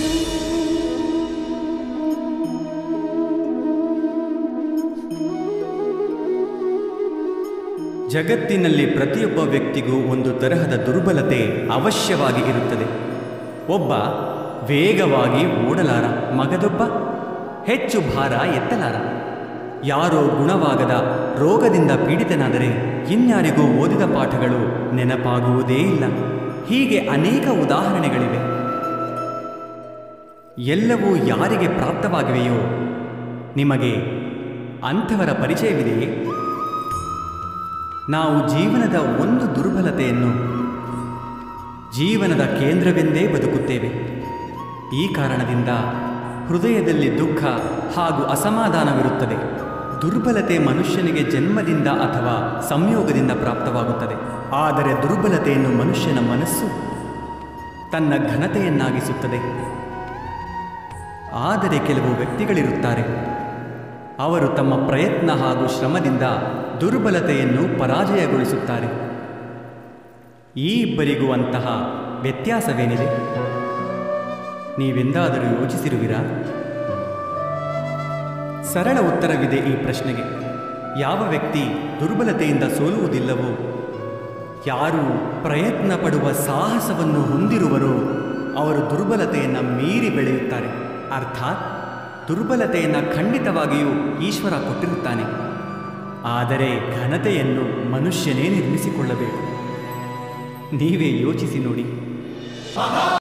ಜಗತ್ತಿನಲ್ಲಿ ಪ್ರತಿಯೊಬ್ಬ ವ್ಯಕ್ತಿಗೂ ಒಂದು ತರಹದ ದುರ್ಬಲತೆ ಅವಶ್ಯವಾಗಿ ಇರುತ್ತದೆ ಒಬ್ಬ ವೇಗವಾಗಿ ಓಡಲಾರ ಮಗದೊಬ್ಬ ಹೆಚ್ಚು ಭಾರ ಎತ್ತಲಾರ ಯಾರೋ ಗುಣವಾಗದ ರೋಗದಿಂದ ಪೀಡಿತನಾದರೆ ಇನ್ಯಾರಿಗೂ ಓದಿದ ಪಾಠಗಳು ನೆನಪಾಗುವುದೇ ಇಲ್ಲ ಹೀಗೆ ಅನೇಕ ಉದಾಹರಣೆಗಳಿವೆ ಎಲ್ಲವೂ ಯಾರಿಗೆ ಪ್ರಾಪ್ತವಾಗಿವೆಯೋ ನಿಮಗೆ ಅಂಥವರ ಪರಿಚಯವಿದೆಯೇ ನಾವು ಜೀವನದ ಒಂದು ದುರ್ಬಲತೆಯನ್ನು ಜೀವನದ ಕೇಂದ್ರವೆಂದೇ ಬದುಕುತ್ತೇವೆ ಈ ಕಾರಣದಿಂದ ಹೃದಯದಲ್ಲಿ ದುಃಖ ಹಾಗೂ ಅಸಮಾಧಾನವಿರುತ್ತದೆ ದುರ್ಬಲತೆ ಮನುಷ್ಯನಿಗೆ ಜನ್ಮದಿಂದ ಅಥವಾ ಸಂಯೋಗದಿಂದ ಪ್ರಾಪ್ತವಾಗುತ್ತದೆ ಆದರೆ ದುರ್ಬಲತೆಯನ್ನು ಮನುಷ್ಯನ ಮನಸ್ಸು ತನ್ನ ಘನತೆಯನ್ನಾಗಿಸುತ್ತದೆ ಆದರೆ ಕೆಲವು ವ್ಯಕ್ತಿಗಳಿರುತ್ತಾರೆ ಅವರು ತಮ್ಮ ಪ್ರಯತ್ನ ಹಾಗೂ ಶ್ರಮದಿಂದ ದುರ್ಬಲತೆಯನ್ನು ಪರಾಜಯಗೊಳಿಸುತ್ತಾರೆ ಈ ಇಬ್ಬರಿಗೂ ಅಂತಹ ವ್ಯತ್ಯಾಸವೇನಿದೆ ನೀವೆಂದಾದರೂ ಯೋಚಿಸಿರುವಿರಾ ಸರಳ ಉತ್ತರವಿದೆ ಈ ಪ್ರಶ್ನೆಗೆ ಯಾವ ವ್ಯಕ್ತಿ ದುರ್ಬಲತೆಯಿಂದ ಸೋಲುವುದಿಲ್ಲವೋ ಯಾರು ಪ್ರಯತ್ನ ಪಡುವ ಸಾಹಸವನ್ನು ಹೊಂದಿರುವರೋ ಅವರು ದುರ್ಬಲತೆಯನ್ನು ಮೀರಿ ಬೆಳೆಯುತ್ತಾರೆ ಅರ್ಥಾತ್ ದುರ್ಬಲತೆಯನ್ನು ಖಂಡಿತವಾಗಿಯೂ ಈಶ್ವರ ಕೊಟ್ಟಿರುತ್ತಾನೆ ಆದರೆ ಘನತೆಯನ್ನು ಮನುಷ್ಯನೇ ನಿರ್ಮಿಸಿಕೊಳ್ಳಬೇಕು ನೀವೇ ಯೋಚಿಸಿ ನೋಡಿ